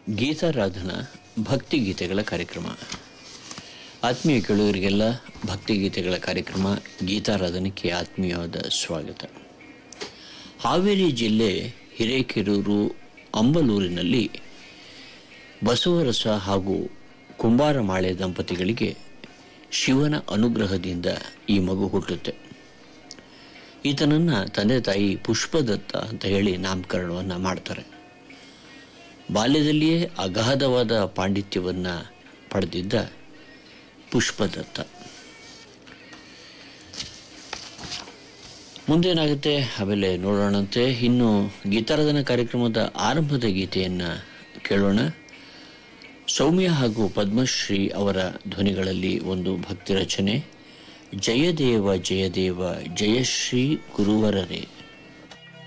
ಗೀತಾರಾಧನಾ ಭಕ್ತಿಗೀತೆಗಳ ಕಾರ್ಯಕ್ರಮ ಆತ್ಮೀಯ ಕೇಳುಗರಿಗೆಲ್ಲ ಭಕ್ತಿಗೀತೆಗಳ ಕಾರ್ಯಕ್ರಮ ಗೀತಾರಾಧನಕ್ಕೆ ಆತ್ಮೀಯವಾದ ಸ್ವಾಗತ ಹಾವೇರಿ ಜಿಲ್ಲೆ ಹಿರೇಕೆರೂರು ಅಂಬಲೂರಿನಲ್ಲಿ ಬಸವರಸ ಹಾಗೂ ಕುಂಬಾರಮಾಳೆ ದಂಪತಿಗಳಿಗೆ ಶಿವನ ಅನುಗ್ರಹದಿಂದ ಈ ಮಗು ಹುಟ್ಟುತ್ತೆ ಈತನನ್ನ ತಂದೆ ತಾಯಿ ಪುಷ್ಪದತ್ತ ಅಂತ ಹೇಳಿ ನಾಮಕರಣವನ್ನು ಮಾಡ್ತಾರೆ ಬಾಲ್ಯದಲ್ಲಿಯೇ ಅಗಾಧವಾದ ಪಾಂಡಿತ್ಯವನ್ನು ಪಡೆದಿದ್ದ ಪುಷ್ಪದತ್ತ ಮುಂದೇನಾಗುತ್ತೆ ಆಮೇಲೆ ನೋಡೋಣಂತೆ ಇನ್ನು ಗೀತಾರಾಧನಾ ಕಾರ್ಯಕ್ರಮದ ಆರಂಭದ ಗೀತೆಯನ್ನು ಕೇಳೋಣ ಸೌಮ್ಯ ಹಾಗೂ ಪದ್ಮಶ್ರೀ ಅವರ ಧ್ವನಿಗಳಲ್ಲಿ ಒಂದು ಭಕ್ತಿ ರಚನೆ ಜಯದೇವ ಜಯದೇವ ಜಯಶ್ರೀ ಗುರುವರರೇ